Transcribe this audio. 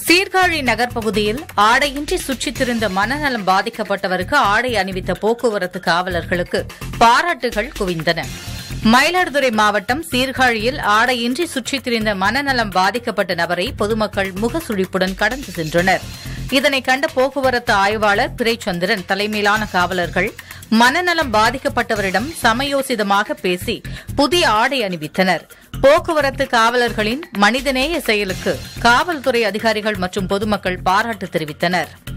சீர்காழி நகர் பகுதியில் ஆடையின்றி சுற்றித் திரிந்த மனநலம் பாதிக்கப்பட்டவருக்கு ஆடை அணிவித்த போக்குவரத்து காவலர்களுக்கு பாராட்டுகள் குவிந்தன மயிலாடுதுறை மாவட்டம் சீர்காழியில் ஆடையின்றி சுற்றித் திரிந்த மனநலம் பாதிக்கப்பட்ட நபரை பொதுமக்கள் முகசுழிப்புடன் கடந்து சென்றனர் இதனை கண்ட போக்குவரத்து ஆய்வாளர் பிறைச்சந்திரன் தலைமையிலான காவலர்கள் மனநலம் பாதிக்கப்பட்டவரிடம் சமயோசிதமாக பேசி புதிய ஆடை அணிவித்தனர் போக்குவரத்து காவலர்களின் மனிதநேய செயலுக்கு காவல்துறை அதிகாரிகள் மற்றும் பொதுமக்கள் பாராட்டு தெரிவித்தனர்